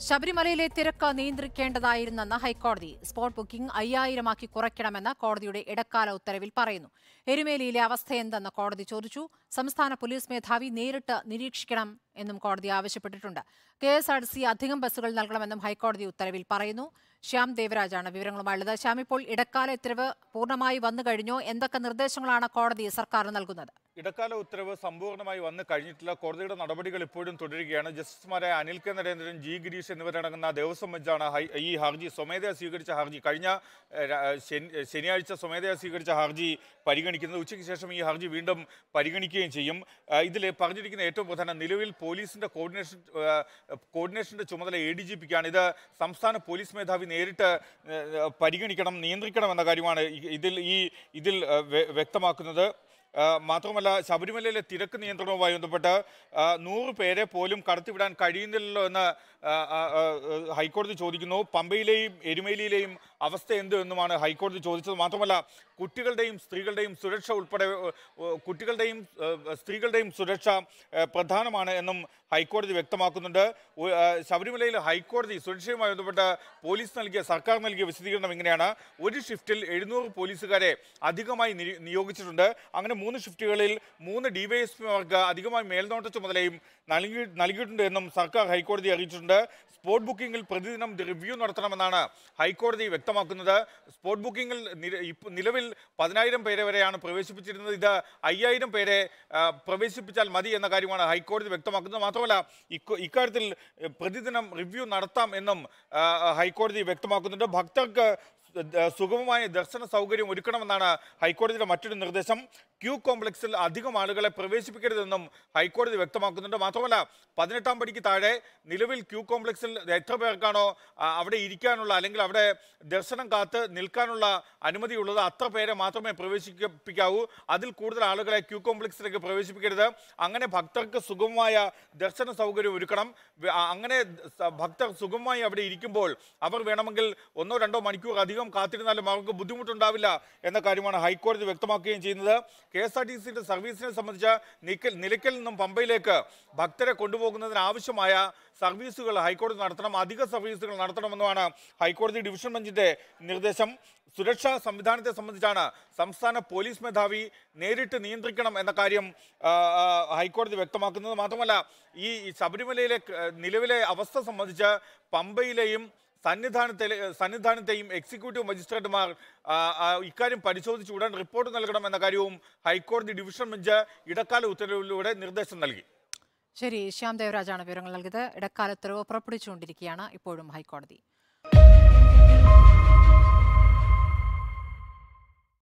ശബരിമലയിലെ തിരക്ക് നിയന്ത്രിക്കേണ്ടതായിരുന്നെന്ന് ഹൈക്കോടതി സ്പോട്ട് ബുക്കിംഗ് അയ്യായിരമാക്കി കുറയ്ക്കണമെന്ന് കോടതിയുടെ ഇടക്കാല ഉത്തരവിൽ പറയുന്നു എരുമേലിയിലെ അവസ്ഥയെന്തെന്ന് കോടതി ചോദിച്ചു സംസ്ഥാന പോലീസ് മേധാവി നേരിട്ട് നിരീക്ഷിക്കണം എന്നും കോടതി ആവശ്യപ്പെട്ടിട്ടുണ്ട് K S R T C അധികം ബസ്സുകൾ നൽകണമെന്നും ഹൈക്കോടതി ഉത്തരവിൽ പറയുന്നു ശ്യാം ദേവരാജാണ് വിവരങ്ങളുമായുള്ളത് ശ്യാം ഇപ്പോൾ ഇടക്കാല ഉത്തരവ് പൂർണ്ണമായി വന്നു കഴിഞ്ഞോ എന്തൊക്കെ നിർദ്ദേശങ്ങളാണ് കോടതി സർക്കാരിന് നൽകുന്നത് ഇടക്കാല ഉത്തരവ് സമ്പൂർണ്ണമായി വന്ന് കഴിഞ്ഞിട്ടില്ല കോടതിയുടെ നടപടികൾ ഇപ്പോഴും തുടരുകയാണ് ജസ്റ്റിസുമാരായ അനിൽ കെ നരേന്ദ്രൻ ജി ഗിരീഷ് എന്നിവരടങ്ങുന്ന ദേവസ്വം ബെഞ്ചാണ് ഹൈ- ഈ ഹർജി സ്വമേധയാ സ്വീകരിച്ച ഹർജി കഴിഞ്ഞ ഏഹ്, ര- ശനി- ശനിയാഴ്ച സ്വമേധയാ സ്വീകരിച്ച ഹർജി പരിഗണിക്കുന്നത് ഉച്ചയ്ക്ക് ശേഷം ഈ ഹർജി വീണ്ടും പരിഗണിക്കുകയും ചെയ്യും ഇതിൽ പറഞ്ഞിരിക്കുന്ന ഏറ്റവും പ്രധാന നിലവിൽ പോലീസിന്റെ കോർഡിനേഷൻ ഏഹ്, കോർഡിനേഷന്റെ ചുമതല എ ഡി ജി പിക്കാണ് ഇത് സംസ്ഥാന പോലീസ് മേധാവി നേരിട്ട് ഏഹ്, പരിഗണിക്കണം നിയന്ത്രിക്കണം എന്ന കാര്യമാണ് ഈ- ഇതിൽ ഈ ഇതിൽ ഏഹ്, വ്യ- വ്യക്തമാക്കുന്നത് ആ, മാത്രമല്ല ശബരിമലയിലെ തിരക്ക് നിയന്ത്രണവുമായി ബന്ധപ്പെട്ട് ആ, നൂറ് പേരെ പോലും കടത്തിവിടാൻ കഴിയുന്നില്ലല്ലോ എന്ന് ആ, ആ, ആ, ഹൈക്കോടതി ചോദിക്കുന്നു പമ്പയിലെയും എരുമേലിയിലെയും അവസ്ഥ എന്ത് എന്നുമാണ് ഹൈക്കോടതി ചോദിച്ചത് മാത്രമല്ല കുട്ടികളുടെയും സ്ത്രീകളുടെയും സുരക്ഷ ഉൾപ്പെടെ ഏ, ഏ, കുട്ടികളുടെയും ഏ, സ്ത്രീകളുടെയും സുരക്ഷ ഏ, പ്രധാനമാണ് എന്നും ഹൈക്കോടതി വ്യക്തമാക്കുന്നുണ്ട് ഒ- ആ, ശബരിമലയിൽ ഹൈക്കോടതി സുരക്ഷയുമായി ബന്ധപ്പെട്ട് പോലീസ് നൽകിയ സർക്കാർ നൽകിയ വിശദീകരണം ഇങ്ങനെയാണ് ഒരു ഷിഫ്റ്റിൽ എഴുന്നൂറ് പോലീസുകാരെ അധികമായി നിരി- നിയോഗിച്ചിട്ടുണ്ട് അങ്ങനെ മൂന്ന് ഷിഫ്റ്റുകളിൽ മൂന്ന് ഡിവൈഎസ്പിമാർക്ക് അധികമായി മേൽനോട്ട ചുമതലയും നൽകി നൽകിയിട്ടുണ്ട് എന്നും സർക്കാർ ഹൈക്കോടതി അറിയിച്ചിട്ടുണ്ട് സ്പോട്ട് ബുക്കിംഗിൽ പ്രതിദിനം റിവ്യൂ നടത്തണമെന്നാണ് ഹൈക്കോടതി വ്യക്തമാക്കുന്നത് സ്പോട്ട് ബുക്കിംഗിൽ നിര- ഇപ്പ- നിലവിൽ പതിനായിരം പേരെ വരെയാണ് പ്രവേശിപ്പിച്ചിരുന്നത് ഇത് അയ്യായിരം പേരെ ആ, പ്രവേശിപ്പിച്ചാൽ മതി എന്ന കാര്യമാണ് ഹൈക്കോടതി വ്യക്തമാക്കുന്നത് മാത്രമല്ല ഇക്ക- ഇക്കാര്യത്തിൽ എ, പ്രതിദിനം റിവ്യൂ നടത്താം എന്നും ആ, ഹൈക്കോടതി വ്യക്തമാക്കുന്നുണ്ട് ഭക്തർക്ക് ദ- സുഗമമായ ദർശന സൗകര്യം ഒരുക്കണമെന്നാണ് ഹൈക്കോടതിയുടെ മറ്റൊരു നിർദ്ദേശം ക്യൂ കോംപ്ലക്സിൽ അധികം ആളുകളെ പ്രവേശിപ്പിക്കരുതെന്നും ഹൈക്കോടതി വ്യക്തമാക്കുന്നുണ്ട് മാത്രമല്ല പതിനെട്ടാം പടിക്ക് താഴെ നിലവിൽ ക്യൂ കോംപ്ലക്സിൽ എത്ര പേർക്കാണോ ആ, അവിടെ ഇരിക്കാനുള്ള അല്ലെങ്കിൽ അവിടെ ദർശനം കാത്ത് നിൽക്കാനുള്ള അനുമതിയുള്ളത് അത്ര പേരെ മാത്രമേ പ്രവേശിപ്പിക്കാവൂ അതിൽ കൂടുതൽ ആളുകളെ ക്യൂ കോംപ്ലക്സിലേക്ക് പ്രവേശിപ്പിക്കരുത് അങ്ങനെ ഭക്തർക്ക് സുഗമമായ ദർശന സൗകര്യം ഒരുക്കണം വ- ആ, അങ്ങനെ സ- ഭക്തർ സുഗമമായി അവിടെ ഇരിക്കുമ്പോൾ അവർ വേണമെങ്കിൽ ഒന്നോ രണ്ടോ മണിക്കൂർ അധികം കാത്തിരുന്നാലും അവർക്ക് ബുദ്ധിമുട്ടുണ്ടാവില്ല എന്ന കാര്യമാണ് ഹൈക്കോടതി വ്യക്തമാക്കുകയും ചെയ്യുന്നത് കെ എസ് ആർ ടി സിയുടെ സർവീസിനെ സംബന്ധിച്ച് നിക്കൽ നിലയ്ക്കൽ നിന്നും പമ്പയിലേക്ക് ഭക്തരെ കൊണ്ടുപോകുന്നതിന് ആവശ്യമായ സർവീസുകൾ ഹൈക്കോടതി നടത്തണം അധിക സർവീസുകൾ നടത്തണമെന്നുമാണ് ഹൈക്കോടതി ഡിവിഷൻ ബെഞ്ചിന്റെ നിർദ്ദേശം സുരക്ഷാ സംവിധാനത്തെ സംബന്ധിച്ചാണ് സംസ്ഥാന പോലീസ് മേധാവി നേരിട്ട് നിയന്ത്രിക്കണം എന്ന കാര്യം ആ, ആ, ഹൈക്കോടതി വ്യക്തമാക്കുന്നത് മാത്രമല്ല ഈ ശബരിമലയിലെ ക- നിലവിലെ അവസ്ഥ സംബന്ധിച്ച് പമ്പയിലെയും സന്നിധാനത്തിലെ സന്നിധാനത്തെയും എക്സിക്യൂട്ടീവ് മജിസ്ട്രേറ്റുമാർ ആ, ആ, ഇക്കാര്യം പരിശോധിച്ച് ഉടൻ റിപ്പോർട്ട് നൽകണം എന്ന കാര്യവും ഹൈക്കോടതി ഡിവിഷൻ ബെഞ്ച് ഇടക്കാല ഉത്തരവിലൂടെ നിർദ്ദേശം നൽകി ശരി ശ്യാം ദേവരാജാണ് വിവരങ്ങൾ നൽകിയത് ഇടക്കാല ഉത്തരവ് പുറപ്പെടുവിച്ചുകൊണ്ടിരിക്കുകയാണ് ഇപ്പോഴും ഹൈക്കോടതി